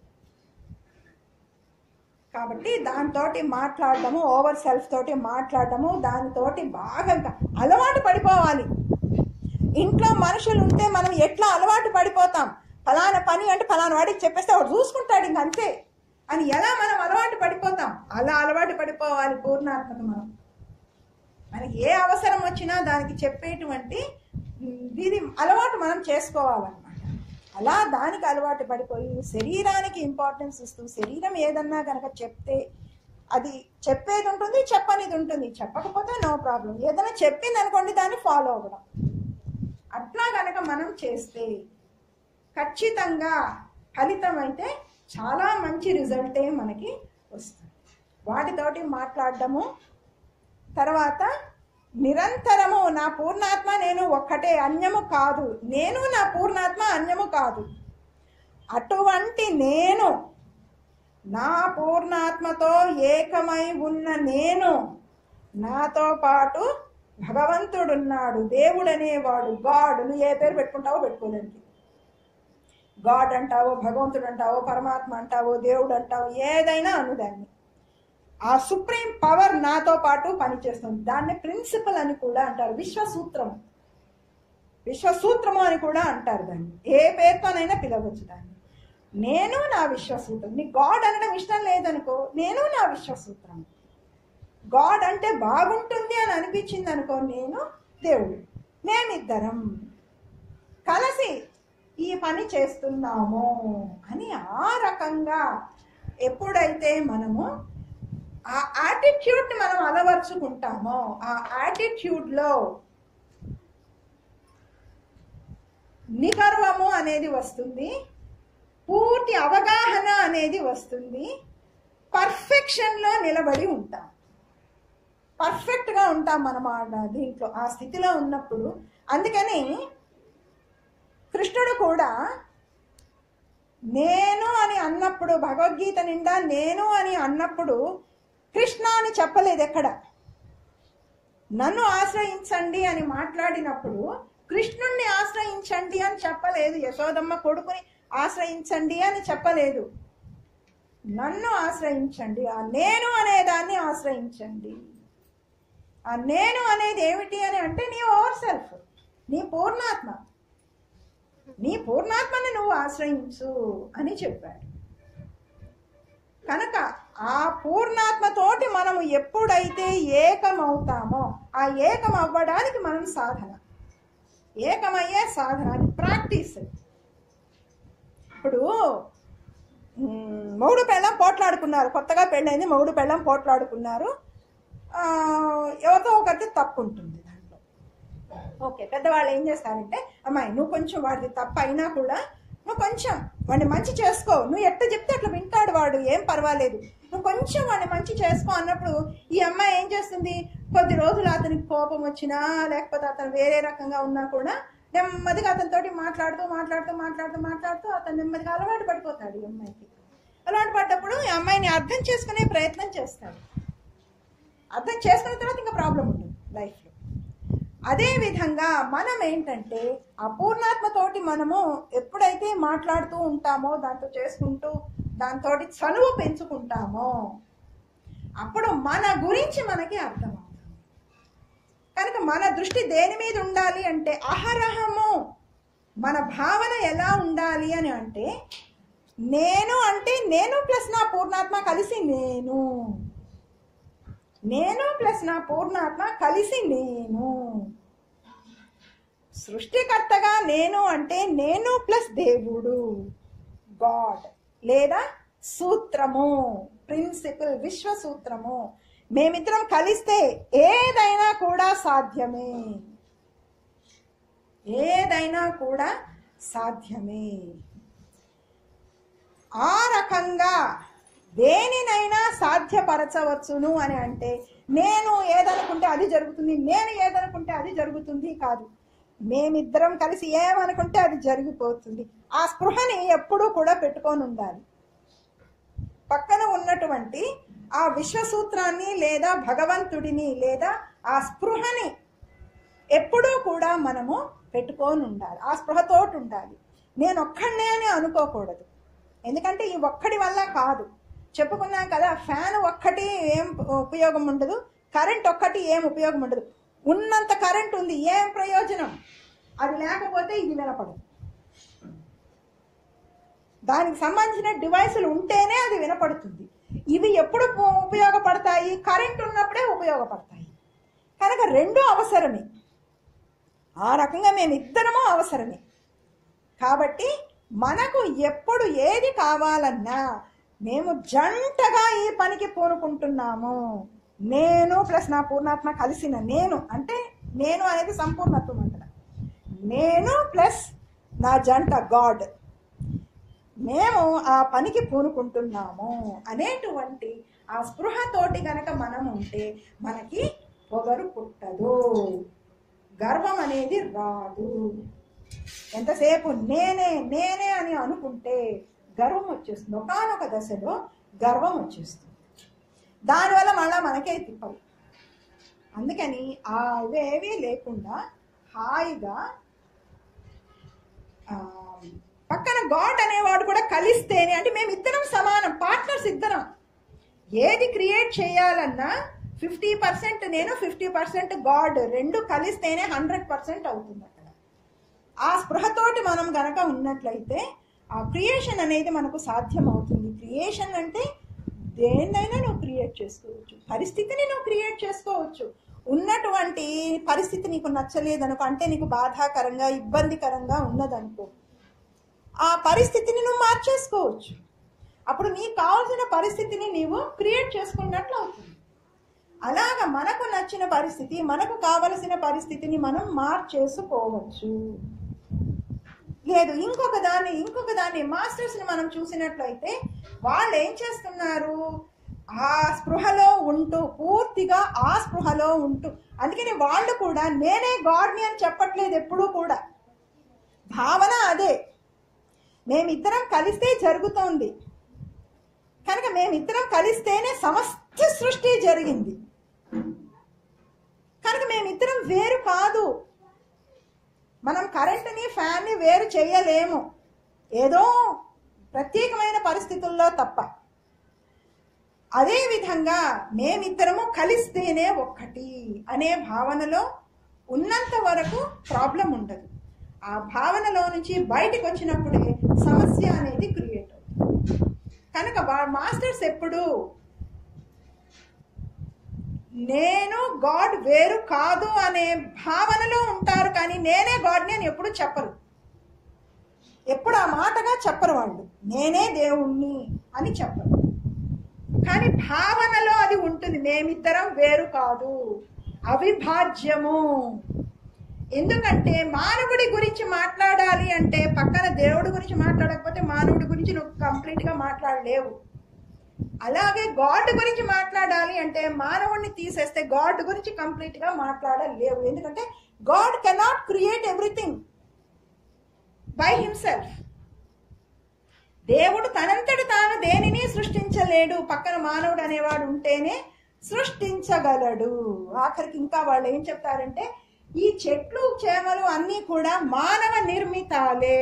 కాబట్టి దాంతోటి మాట్లాడటము ఓవర్ సెల్ఫ్ తోటి మాట్లాడటము దానితోటి బాగా ఇంకా అలవాటు పడిపోవాలి ఇంట్లో మనుషులు ఉంటే మనం ఎట్లా అలవాటు పడిపోతాం ఫలానా పని అంటే ఫలానా వాడికి చెప్పేస్తే వాడు చూసుకుంటాడు ఇంక అంతే అని ఎలా మనం అలవాటు పడిపోతాం అలా అలవాటు పడిపోవాలి పూర్ణాత్మక మనం మనకి ఏ అవసరం వచ్చినా దానికి చెప్పేటువంటి ఉమ్, ఇది అలవాటు మనం చేసుకోవాలన్నమాట అలా దానికి అలవాటు పడిపోయి శరీరానికి ఇంపార్టెన్స్ ఇస్తూ శరీరం ఏదన్నా కనుక చెప్తే అది చెప్పేది ఉంటుంది చెప్పనిది ఉంటుంది చెప్పకపోతే నో ప్రాబ్లం ఏదైనా చెప్పింది అనుకోండి దాన్ని ఫాలో అవ్వడం అట్లా కనుక మనం చేస్తే ఖచ్చితంగా ఫలితం అయితే చాలా మంచి రిజల్టే మనకి వస్తుంది వాటితోటి మాట్లాడడము తర్వాత నిరంతరము నా పూర్ణాత్మ నేను ఒక్కటే అన్యము కాదు నేను నా పూర్ణాత్మ అన్యము కాదు అటువంటి నేను నా పూర్ణాత్మతో ఏకమై ఉన్న నేను నాతో పాటు భగవంతుడున్నాడు దేవుడు అనేవాడు గాడ్ నువ్వు ఏ పేరు పెట్టుకుంటావో పెట్టుకోలేనికి గాడ్ అంటావో భగవంతుడు అంటావో పరమాత్మ అంటావో దేవుడు అంటావో ఏదైనా అనుదాన్ని ఆ సుప్రీం పవర్ నాతో పాటు పనిచేస్తుంది దాన్ని ప్రిన్సిపల్ అని కూడా అంటారు విశ్వసూత్రం విశ్వసూత్రము అని కూడా అంటారు దాన్ని ఏ పేరుతోనైనా పిలవచ్చు దాన్ని నేను నా విశ్వసూత్రం నీ గాడ్ అనడం ఇష్టం లేదనుకో నేను నా విశ్వసూత్రం గాడ్ అంటే బాగుంటుంది అని అనిపించింది అనుకో నేను దేవుడు మేమిద్దరం కలిసి ఈ పని చేస్తున్నాము అని ఆ రకంగా ఎప్పుడైతే మనము ఆ యాటిట్యూడ్ మనం అలవర్చుకుంటామో ఆ యాటిట్యూడ్ లో నిగర్వము అనేది వస్తుంది పూర్తి అవగాహన అనేది వస్తుంది పర్ఫెక్షన్ లో నిలబడి ఉంటాం పర్ఫెక్ట్ గా ఉంటాం మనం ఆ దీంట్లో ఆ స్థితిలో ఉన్నప్పుడు అందుకని కృష్ణుడు కూడా నేను అని అన్నప్పుడు భగవద్గీత నిండా నేను అని అన్నప్పుడు కృష్ణ అని చెప్పలేదు ఎక్కడ నన్ను ఆశ్రయించండి అని మాట్లాడినప్పుడు కృష్ణుణ్ణి ఆశ్రయించండి అని చెప్పలేదు యశోదమ్మ కొడుకుని ఆశ్రయించండి అని చెప్పలేదు నన్ను ఆశ్రయించండి ఆ నేను అనేదాన్ని ఆశ్రయించండి ఆ నేను అనేది ఏమిటి అని అంటే నీ ఓవర్ సెల్ఫ్ నీ పూర్ణాత్మ నీ పూర్ణాత్మని నువ్వు ఆశ్రయించు అని చెప్పాడు కనుక ఆ పూర్ణాత్మతోటి మనము ఎప్పుడైతే ఏకమవుతామో ఆ ఏకం అవ్వడానికి మనం సాధన ఏకమయ్యే సాధన అది ప్రాక్టీస్ ఇప్పుడు మ్, మొగుడు పెళ్ళం పోట్లాడుకున్నారు కొత్తగా పెళ్ళైంది మొగుడు పెళ్ళం పోట్లాడుకున్నారు ఆ, ఎవరితో ఒకటి తప్పు ఉంటుంది దాంట్లో ఓకే పెద్దవాళ్ళు ఏం చేస్తారంటే అమ్మాయి నువ్వు కొంచెం వాడిది తప్పు అయినా కూడా నువ్వు కొంచెం వాడిని మంచి చేసుకో నువ్వు ఎట్ట చెప్తే అట్లా వింటాడు వాడు ఏం పర్వాలేదు నువ్వు కొంచెం వాడిని మంచి చేసుకో అన్నప్పుడు ఈ అమ్మాయి ఏం చేస్తుంది కొద్ది రోజులు అతనికి కోపం వచ్చినా లేకపోతే అతను వేరే రకంగా ఉన్నా కూడా నెమ్మదిగా అతనితోటి మాట్లాడుతూ మాట్లాడుతూ మాట్లాడుతూ మాట్లాడుతూ అతను నెమ్మదిగా అలవాటు పడిపోతాడు ఈ అమ్మాయికి అలవాటు పడ్డప్పుడు ఈ అమ్మాయిని అర్థం చేసుకునే ప్రయత్నం చేస్తాడు అర్థం చేసుకున్న తర్వాత ఇంకా ప్రాబ్లం ఉంటుంది లైఫ్లో అదే విధంగా మనం ఏంటంటే అపూర్ణాత్మతోటి మనము ఎప్పుడైతే మాట్లాడుతూ ఉంటామో దాంతో చేసుకుంటూ దాంతో చనువు పెంచుకుంటామో అప్పుడు మన గురించి మనకి అర్థమవుతుంది కనుక మన దృష్టి దేని మీద ఉండాలి అంటే అహరహము మన భావన ఎలా ఉండాలి అని అంటే నేను అంటే నేను ప్లస్ నా పూర్ణాత్మ కలిసి నేను నేను ప్లస్ నా పూర్ణాత్మ కలిసి నేను సృష్టికర్తగా నేను అంటే నేను ప్లస్ దేవుడు గాడ్ లేదా సూత్రము ప్రిన్సిపల్ విశ్వ సూత్రము మేమిద్దరం కలిస్తే ఏదైనా కూడా సాధ్యమే ఏదైనా కూడా సాధ్యమే ఆ రకంగా దేనినైనా సాధ్యపరచవచ్చును అని అంటే నేను ఏదనుకుంటే అది జరుగుతుంది నేను ఏదనుకుంటే అది జరుగుతుంది కాదు మేమిద్దరం కలిసి ఏమనుకుంటే అది జరిగిపోతుంది ఆ స్పృహని ఎప్పుడూ కూడా పెట్టుకొని ఉండాలి పక్కన ఉన్నటువంటి ఆ విశ్వసూత్రాన్ని లేదా భగవంతుడిని లేదా ఆ స్పృహని ఎప్పుడూ కూడా మనము పెట్టుకొని ఉండాలి ఆ స్పృహతోటి ఉండాలి నేను ఒక్కడనే అని అనుకోకూడదు ఎందుకంటే ఈ ఒక్కడి వల్ల కాదు చెప్పుకున్నాం కదా ఫ్యాన్ ఒక్కటి ఏం ఉపయోగం ఉండదు కరెంట్ ఒక్కటి ఏం ఉపయోగం ఉండదు ఉన్నంత కరెంట్ ఉంది ఏం ప్రయోజనం అది లేకపోతే ఇది వినపడదు దానికి సంబంధించిన డివైసులు ఉంటేనే అది వినపడుతుంది ఇవి ఎప్పుడు ఉ- ఉపయోగపడతాయి కరెంట్ ఉన్నప్పుడే ఉపయోగపడతాయి కనుక రెండు అవసరమే ఆ రకంగా మేము ఇద్దరము అవసరమే కాబట్టి మనకు ఎప్పుడు ఏది కావాలన్నా మేము జంటగా ఈ పనికి పూనుకుంటున్నాము నేను ప్లస్ నా పూర్ణాత్మ కలిసిన నేను అంటే నేను అనేది సంపూర్ణత్వం అక్కడ నేను ప్లస్ నా జంట గాడ్ మేము ఆ పనికి పూనుకుంటున్నాము అనేటువంటి ఆ స్పృహతోటి గనక మనం ఉంటే మనకి పొగరు పుట్టదు గర్వం అనేది రాదు ఎంతసేపు నేనే నేనే అని అనుకుంటే గర్వం వచ్చేస్తుంది ఒకనొక దశలో గర్వం వచ్చేస్తుంది దానివల్ల మళ్ళా మనకే తిప్పలు అందుకని ఆ ఇవేవీ లేకుండా హాయిగా ఆ, పక్కన గాడ్ అనేవాడు కూడా కలిస్తేనే అంటే మేము ఇద్దరం సమానం పార్ట్నర్స్ ఇద్దరం ఏది క్రియేట్ చేయాలన్నా ఫిఫ్టీ పర్సెంట్ నేను ఫిఫ్టీ పర్సెంట్ గాడ్ రెండు కలిస్తేనే హండ్రెడ్ పర్సెంట్ అవుతుంది అక్కడ ఆ స్పృహతోటి మనం గనక ఉన్నట్లయితే ఆ క్రియేషన్ అనేది మనకు సాధ్యం అవుతుంది క్రియేషన్ అంటే దేన్నైనా నువ్వు క్రియేట్ చేసుకోవచ్చు పరిస్థితిని నువ్వు క్రియేట్ చేసుకోవచ్చు ఉన్నటువంటి పరిస్థితి నీకు నచ్చలేదనుకో అంటే నీకు బాధాకరంగా ఇబ్బందికరంగా ఉన్నదనుకో ఆ పరిస్థితిని నువ్వు మార్చేసుకోవచ్చు అప్పుడు నీకు కావాల్సిన పరిస్థితిని నీవు క్రియేట్ చేసుకున్నట్లు అవుతుంది అలాగ మనకు నచ్చిన పరిస్థితి మనకు కావలసిన పరిస్థితిని మనం మార్చేసుకోవచ్చు లేదు ఇంకొక దాన్ని ఇంకొక దాన్ని మాస్టర్స్ ని మనం చూసినట్లయితే వాళ్ళు ఏం చేస్తున్నారు ఆ స్పృహలో ఉంటూ పూర్తిగా ఆ స్పృహలో ఉంటూ అందుకని వాళ్ళు కూడా నేనే గాడ్ని అని చెప్పట్లేదు ఎప్పుడూ కూడా భావన అదే మేమిద్దరం కలిస్తే జరుగుతోంది కనుక మేమిద్దరం కలిస్తేనే సమస్త సృష్టి జరిగింది కనుక మేమిద్దరం వేరు కాదు మనం కరెంటుని ఫ్యాన్ని వేరు చేయలేము ఏదో ప్రత్యేకమైన పరిస్థితుల్లో తప్ప అదే విధంగా మేమిద్దరము కలిస్తేనే ఒక్కటి అనే భావనలో ఉన్నంత వరకు ప్రాబ్లం ఉండదు ఆ భావనలో నుంచి బయటకు వచ్చినప్పుడే సమస్య అనేది క్రియేట్ అవుతుంది కనుక వా- మాస్టర్స్ ఎప్పుడు నేను గాడ్ వేరు కాదు అనే భావనలో ఉంటారు కానీ నేనే గాడ్ని అని ఎప్పుడు చెప్పరు ఎప్పుడు ఆ మాటగా చెప్పరు వాళ్ళు నేనే దేవుణ్ణి అని చెప్పరు కానీ భావనలో అది ఉంటుంది మేమిద్దరం వేరు కాదు అవిభాజ్యము ఎందుకంటే మానవుడి గురించి మాట్లాడాలి అంటే పక్కన దేవుడి గురించి మాట్లాడకపోతే మానవుడి గురించి నువ్వు కంప్లీట్ గా మాట్లాడలేవు అలాగే గాడ్ గురించి మాట్లాడాలి అంటే మానవుడిని తీసేస్తే గాడ్ గురించి కంప్లీట్ గా మాట్లాడలేవు ఎందుకంటే God cannot create everything by himself దేవుడు తనంతటి తాను దేనిని సృష్టించలేడు పక్కన మానవుడు అనేవాడు ఉంటేనే సృష్టించగలడు ఆఖరికి ఇంకా వాళ్ళు ఏం చెప్తారంటే ఈ చెట్లు చేమలు అన్నీ కూడా మానవ నిర్మితాలే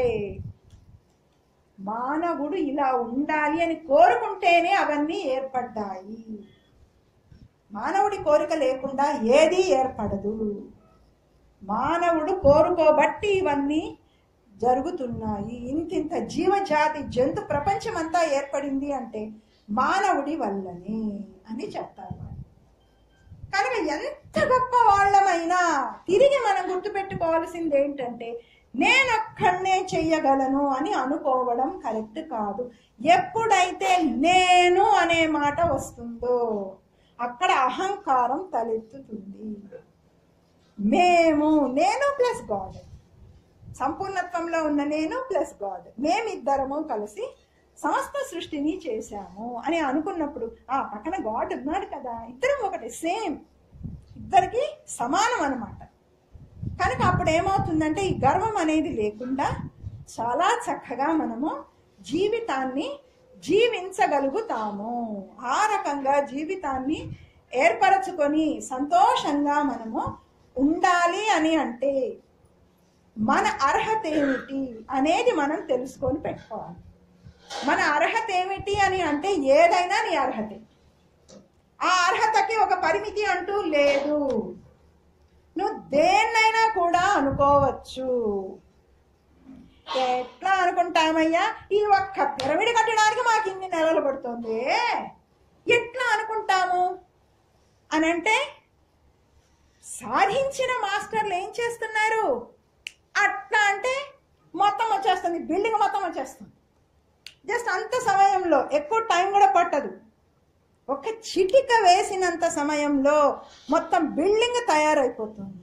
మానవుడు ఇలా ఉండాలి అని కోరుకుంటేనే అవన్నీ ఏర్పడ్డాయి మానవుడి కోరిక లేకుండా ఏదీ ఏర్పడదు మానవుడు కోరుకోబట్టి ఇవన్నీ జరుగుతున్నాయి ఇంతింత జీవజాతి జంతు ప్రపంచం అంతా ఏర్పడింది అంటే మానవుడి వల్లనే అని చెప్తారు వాళ్ళు. కనుక ఎంత గొప్ప వాళ్ళమైనా తిరిగి మనం గుర్తుపెట్టుకోవాల్సింది ఏంటంటే నేనొక్కడనే చెయ్యగలను అని అనుకోవడం కరెక్ట్ కాదు ఎప్పుడైతే నేను అనే మాట వస్తుందో అక్కడ అహంకారం తలెత్తుతుంది మేము నేను ప్లస్ గాడ్ సంపూర్ణత్వంలో ఉన్న నేను ప్లస్ గాడ్ మేమిద్దరము కలిసి సమస్త సృష్టిని చేశాము అని అనుకున్నప్పుడు ఆ పక్కన గాడ్ ఉన్నాడు కదా ఇద్దరం ఒకటి సేమ్ ఇద్దరికి సమానం అన్నమాట కనుక అప్పుడు ఏమవుతుందంటే ఈ గర్వం అనేది లేకుండా చాలా చక్కగా మనము జీవితాన్ని జీవించగలుగుతాము ఆ రకంగా జీవితాన్ని ఏర్పరచుకొని సంతోషంగా మనము ఉండాలి అని అంటే మన అర్హత ఏమిటి అనేది మనం తెలుసుకొని పెట్టుకోవాలి మన అర్హత ఏమిటి అని అంటే ఏదైనా నీ అర్హతే ఆ అర్హతకి ఒక పరిమితి అంటూ లేదు నువ్వు దేన్నైనా కూడా అనుకోవచ్చు ఎట్లా అనుకుంటామయ్యా ఈ ఒక్క పిరమిడ్ కట్టడానికి మాకు ఇన్ని నెలలు పడుతుంది ఎట్లా అనుకుంటాము అని అంటే సాధించిన మాస్టర్లు ఏం చేస్తున్నారు అట్లా అంటే మొత్తం వచ్చేస్తుంది బిల్డింగ్ మొత్తం వచ్చేస్తుంది జస్ట్ అంత సమయంలో ఎక్కువ టైం కూడా పట్టదు ఒక చిటిక వేసినంత సమయంలో మొత్తం బిల్డింగ్ తయారైపోతుంది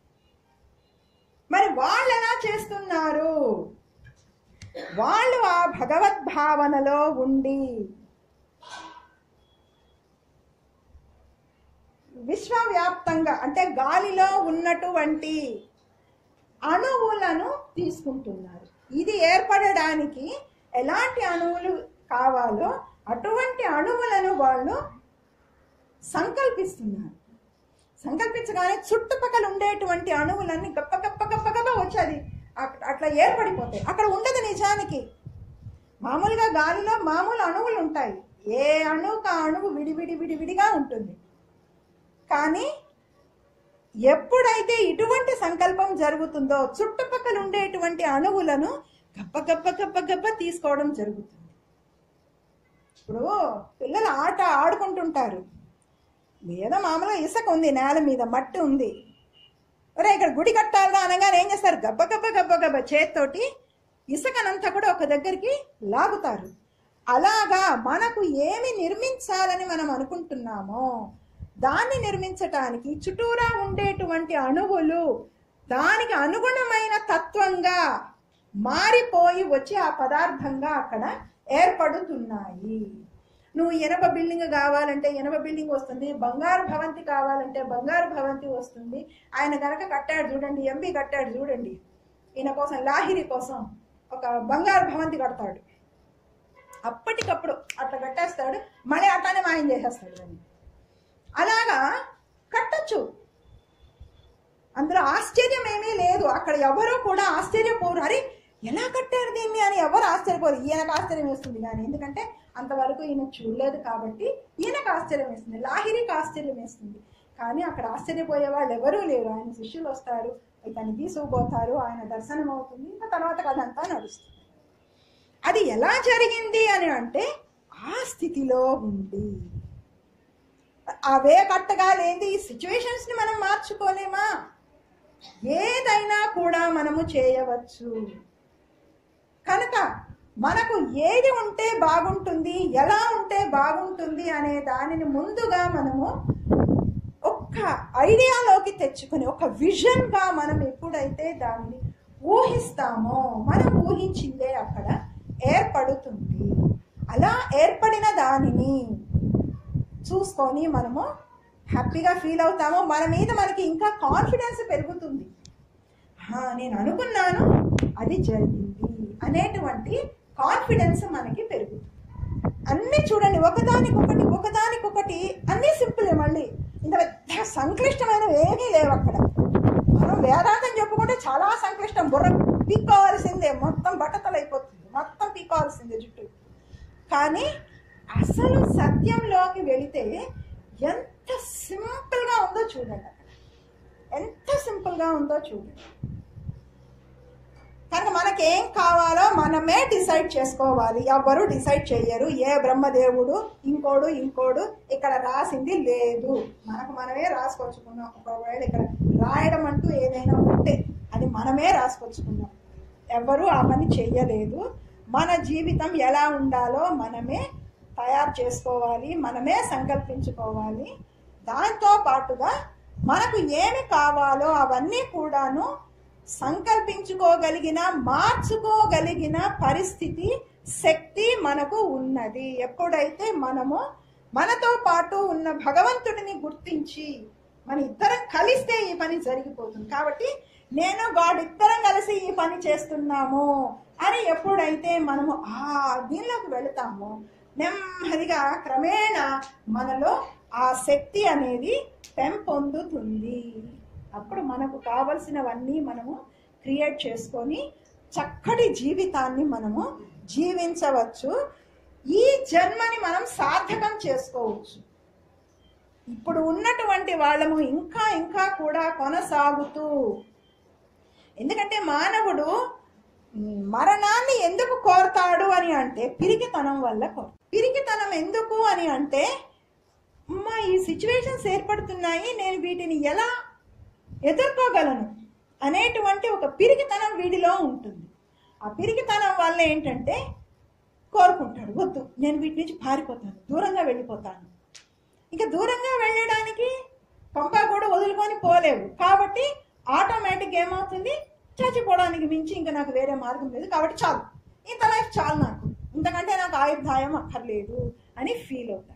మరి వాళ్ళు ఎలా చేస్తున్నారు వాళ్ళు ఆ భగవద్భావనలో ఉండి విశ్వవ్యాప్తంగా అంటే గాలిలో ఉన్నటువంటి అణువులను తీసుకుంటున్నారు ఇది ఏర్పడడానికి ఎలాంటి అణువులు కావాలో అటువంటి అణువులను వాళ్ళు సంకల్పిస్తున్నారు సంకల్పించగానే చుట్టుపక్కల ఉండేటువంటి అణువులన్నీ గప్ప గప్ప గప్ప గప్ప వచ్చేది అక్- అట్లా ఏర్పడిపోతాయి అక్కడ ఉండదు నిజానికి మామూలుగా గాలిలో మామూలు అణువులు ఉంటాయి ఏ అణువుకు ఆ అణువు విడివిడి విడివిడిగా ఉంటుంది కానీ ఎప్పుడైతే ఇటువంటి సంకల్పం జరుగుతుందో చుట్టుపక్కల ఉండేటువంటి అణువులను గప్ప గప్ప గప్ప గప్ప తీసుకోవడం జరుగుతుంది ఇప్పుడు పిల్లలు ఆట ఆడుకుంటుంటారు ఏదో మామూలుగా ఇసుక ఉంది నేల మీద మట్టి ఉంది ఒరే ఇక్కడ గుడి కట్టాలిగా అనగానే ఏం చేస్తారు గబ్బ గబ్బ గబ్బ గబ్బ చేత్తోటి ఇసుకనంతా కూడా ఒక దగ్గరికి లాగుతారు అలాగా మనకు ఏమి నిర్మించాలని మనం అనుకుంటున్నామో దాన్ని నిర్మించటానికి చుట్టూరా ఉండేటువంటి అణువులు దానికి అనుగుణమైన తత్వంగా మారిపోయి వచ్చి ఆ పదార్థంగా అక్కడ ఏర్పడుతున్నాయి నువ్వు ఇనప బిల్డింగ్ కావాలంటే ఇనప బిల్డింగ్ వస్తుంది బంగారు భవంతి కావాలంటే బంగారు భవంతి వస్తుంది ఆయన గనక కట్టాడు చూడండి ఎంపీ కట్టాడు చూడండి ఈయన కోసం లాహిరి కోసం ఒక బంగారు భవంతి కడతాడు అప్పటికప్పుడు అట్లా కట్టేస్తాడు మళ్ళీ అట్లానే మాయం చేసేస్తాడు దాన్ని అలాగా కట్టచ్చు అందులో ఆశ్చర్యం ఏమీ లేదు అక్కడ ఎవరూ కూడా ఆశ్చర్యపోరు అరే ఎలా కట్టారు దీన్ని అని ఎవరు ఆశ్చర్యపోరు ఈయనకు ఆశ్చర్యం వేస్తుంది కానీ ఎందుకంటే అంతవరకు ఈయన చూడలేదు కాబట్టి ఈయనకు ఆశ్చర్యం వేస్తుంది లాహిరికి ఆశ్చర్యం వేస్తుంది కానీ అక్కడ ఆశ్చర్యపోయే వాళ్ళు ఎవరూ లేరు ఆయన శిష్యులు వస్తారు ఇతన్ని తీసుకుపోతారు ఆయన దర్శనం అవుతుంది ఇంకా తర్వాత కథ అంతా నడుస్తుంది అది ఎలా జరిగింది అని అంటే ఆ స్థితిలో ఉంది అవే కట్టగా లేని ఈ సిచ్యువేషన్స్ ని మనం మార్చుకోలేమా ఏదైనా కూడా మనము చేయవచ్చు కనుక మనకు ఏది ఉంటే బాగుంటుంది ఎలా ఉంటే బాగుంటుంది అనే దానిని ముందుగా మనము ఒక్క ఐడియాలోకి తెచ్చుకొని ఒక విజన్ గా మనం ఎప్పుడైతే దాన్ని ఊహిస్తామో మనం ఊహించిందే అక్కడ ఏర్పడుతుంది అలా ఏర్పడిన దానిని చూసుకొని మనము హ్యాపీగా ఫీల్ అవుతాము మన మీద మనకి ఇంకా కాన్ఫిడెన్స్ పెరుగుతుంది "హా, నేను అనుకున్నాను అది జరిగింది అనేటువంటి కాన్ఫిడెన్స్ మనకి పెరుగుతుంది అన్నీ చూడండి ఒకదానికొకటి ఒకదానికొకటి అన్నీ సింపులే మళ్ళీ ఇంత పెద్ద సంక్లిష్టమైనవి ఏమీ లేవు అక్కడ మనం వేదాంతం చెప్పుకుంటే చాలా సంక్లిష్టం బుర్ర పీక్కోవాల్సిందే మొత్తం బట్టతలైపోతుంది మొత్తం పీక్కోవాల్సిందే జుట్టు కానీ అసలు సత్యంలోకి వెళితే ఎంత సింపుల్గా ఉందో చూడండి అక్కడ ఎంత సింపుల్గా ఉందో చూడండి కనుక మనకి ఏం కావాలో మనమే డిసైడ్ చేసుకోవాలి ఎవ్వరు డిసైడ్ చెయ్యరు ఏ బ్రహ్మదేవుడు ఇంకోడు ఇంకోడు ఇక్కడ రాసింది లేదు మనకు మనమే రాసుకొచ్చుకున్నాం ఒకవేళ ఇక్కడ రాయడం అంటూ ఏదైనా ఉంటే అది మనమే రాసుకొచ్చుకున్నాం ఎవ్వరూ ఆ పని చెయ్యలేదు మన జీవితం ఎలా ఉండాలో మనమే తయారు చేసుకోవాలి మనమే సంకల్పించుకోవాలి దాంతో పాటుగా మనకు ఏమి కావాలో అవన్నీ కూడాను సంకల్పించుకోగలిగిన మార్చుకోగలిగిన పరిస్థితి శక్తి మనకు ఉన్నది ఎప్పుడైతే మనము మనతో పాటు ఉన్న భగవంతుడిని గుర్తించి మన ఇద్దరం కలిస్తే ఈ పని జరిగిపోతుంది కాబట్టి నేను గాడ్ ఇద్దరం కలిసి ఈ పని చేస్తున్నాము అని ఎప్పుడైతే మనము ఆ దీనిలోకి వెళతామో నెమ్మదిగా క్రమేణా మనలో ఆ శక్తి అనేది పెంపొందుతుంది అప్పుడు మనకు కావలసినవన్నీ మనము క్రియేట్ చేసుకొని చక్కటి జీవితాన్ని మనము జీవించవచ్చు ఈ జన్మని మనం సార్థకం చేసుకోవచ్చు ఇప్పుడు ఉన్నటువంటి వాళ్ళము ఇంకా ఇంకా కూడా కొనసాగుతూ ఎందుకంటే మానవుడు మ్, మరణాన్ని ఎందుకు కోరతాడు అని అంటే పిరికితనం వల్ల కోర పిరికితనం ఎందుకు అని అంటే అమ్మా ఈ సిచ్యువేషన్స్ ఏర్పడుతున్నాయి నేను వీటిని ఎలా ఎదుర్కోగలను అనేటువంటి ఒక పిరికితనం వీడిలో ఉంటుంది ఆ పిరికితనం వల్ల ఏంటంటే కోరుకుంటాడు వద్దు నేను వీటి నుంచి పారిపోతాను దూరంగా వెళ్ళిపోతాను ఇంకా దూరంగా వెళ్ళడానికి పంపా కూడా వదులుకొని పోలేవు కాబట్టి ఆటోమేటిక్ ఏమవుతుంది చచ్చిపోవడానికి మించి ఇంకా నాకు వేరే మార్గం లేదు కాబట్టి చాలు ఇంత లైఫ్ చాలు నాకు ఇంతకంటే నాకు ఆయుర్దాయం అక్కర్లేదు అని ఫీల్ అవుతాడు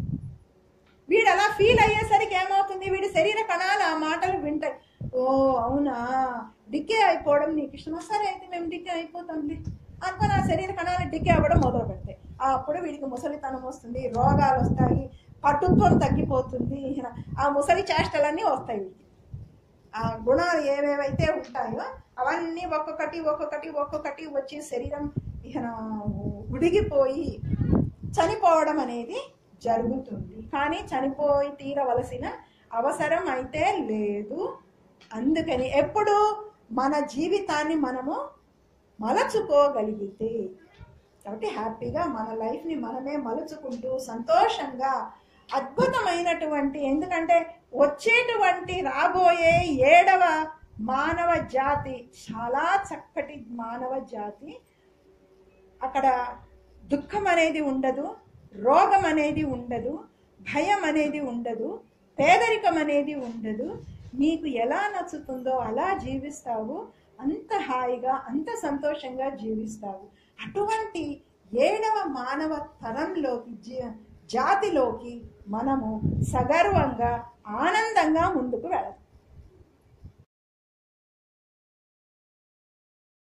వీడు అలా ఫీల్ అయ్యేసరికి ఏమవుతుంది వీడి శరీర కణాలు ఆ మాటలు వింటాయి ఓ అవునా డికే అయిపోవడం నీకు ఇష్టమా సరే అయితే మేము డికే అయిపోతాంలే అనుకుని ఆ శరీర కణాలు డికే అవ్వడం మొదలు పెడతాయి అప్పుడు వీడికి ముసలితనం వస్తుంది రోగాలు వస్తాయి పట్టుత్వం తగ్గిపోతుంది ఆ ముసలి చేష్టలన్నీ వస్తాయి వీడికి ఆ గుణాలు ఏవేవైతే ఉంటాయో అవన్నీ ఒక్కొక్కటి ఒక్కొక్కటి ఒక్కొక్కటి వచ్చి శరీరం ఇక ఉడిగిపోయి చనిపోవడం అనేది జరుగుతుంది కానీ చనిపోయి తీరవలసిన అవసరం అయితే లేదు అందుకని ఎప్పుడు మన జీవితాన్ని మనము మలచుకోగలిగితే కాబట్టి హ్యాపీగా మన లైఫ్ని మనమే మలుచుకుంటూ సంతోషంగా అద్భుతమైనటువంటి ఎందుకంటే వచ్చేటువంటి రాబోయే ఏడవ మానవ జాతి చాలా చక్కటి మానవ జాతి అక్కడ దుఃఖం అనేది ఉండదు రోగం అనేది ఉండదు భయం అనేది ఉండదు పేదరికం అనేది ఉండదు నీకు ఎలా నచ్చుతుందో అలా జీవిస్తావు అంత హాయిగా అంత సంతోషంగా జీవిస్తావు అటువంటి ఏడవ మానవ తరంలోకి జీ- జాతిలోకి మనము సగర్వంగా ఆనందంగా ముందుకు వెళతాం